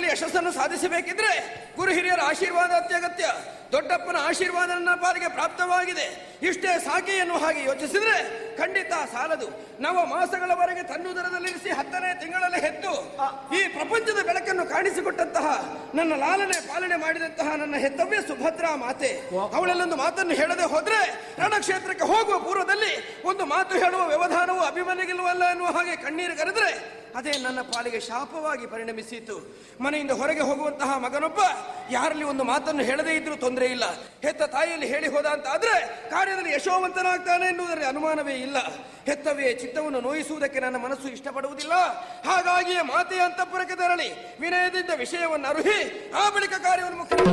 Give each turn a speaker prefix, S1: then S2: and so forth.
S1: ಕಾರ್ಯದಲ್ಲಿ ಯಶಸ್ಸನ್ನು ಸಾಧಿಸಬೇಕಿದ್ರೆ ಗುರು ಹಿರಿಯರ ಆಶೀರ್ವಾದ ಅತ್ಯಗತ್ಯ ದೊಡ್ಡಪ್ಪನ ಆಶೀರ್ವಾದ ನನ್ನ ಪಾಲಿಗೆ ಪ್ರಾಪ್ತವಾಗಿದೆ ಇಷ್ಟೇ ಸಾಕೆ ಎನ್ನುವ ಹಾಗೆ ಯೋಚಿಸಿದ್ರೆ ಖಂಡಿತ ಸಾಲದು ನವ ಮಾಸಗಳವರೆಗೆ ತನ್ನುದರದಲ್ಲಿರಿಸಿ ಹತ್ತನೇ ತಿಂಗಳಲ್ಲಿ ಹೆತ್ತು ಈ ಪ್ರಪಂಚದ ಬೆಳಕನ್ನು ಕಾಣಿಸಿಕೊಟ್ಟಂತಹ ನನ್ನ ಲಾಲನೆ ಪಾಲನೆ ಮಾಡಿದಂತಹ ನನ್ನ ಹೆತ್ತವ್ಯ ಸುಭದ್ರಾ ಮಾತೆ ಅವಳಲ್ಲೊಂದು ಮಾತನ್ನು ಹೇಳದೆ ಹೋದ್ರೆ ರಣಕ್ಷೇತ್ರಕ್ಕೆ ಹೋಗುವ ಪೂರ್ವದಲ್ಲಿ ಒಂದು ಮಾತು ಹೇಳುವ ವ್ಯವಧಾನವು ಅಭಿಮನ್ಯಗಿಲ್ವಲ್ಲ ಎನ್ನುವ ಹಾಗೆ ಕಣ್ಣೀರು ಕರೆದ್ರೆ ಅದೇ ನನ್ನ ಪಾಲಿಗೆ ಶಾಪವಾಗಿ ಪರಿಣಮಿಸಿತು ಮನೆಯಿಂದ ಹೊರಗೆ ಹೋಗುವಂತಹ ಮಗನೊಬ್ಬ ಯಾರಲ್ಲಿ ಒಂದು ಮಾತನ್ನು ಹೇಳದೇ ಇದ್ರೂ ತೊಂದರೆ ಇಲ್ಲ ಹೆತ್ತ ತಾಯಿಯಲ್ಲಿ ಹೇಳಿ ಹೋದ ಅಂತ ಆದ್ರೆ ಕಾರ್ಯದಲ್ಲಿ ಯಶೋವಂತನಾಗ್ತಾನೆ ಎನ್ನುವುದರಲ್ಲಿ ಅನುಮಾನವೇ ಇಲ್ಲ ಹೆತ್ತವೇ ಚಿತ್ತವನ್ನು ನೋಯಿಸುವುದಕ್ಕೆ ನನ್ನ ಮನಸ್ಸು ಇಷ್ಟಪಡುವುದಿಲ್ಲ ಹಾಗಾಗಿಯೇ ಮಾತೆಯ ಅಂತಃಪುರಕ್ಕೆ ತೆರಳಿ ವಿನಯದಿಂದ ವಿಷಯವನ್ನು ಅರುಹಿ ಆ ಬಳಿಕ ಕಾರ್ಯವನ್ನು ಮುಖ್ಯ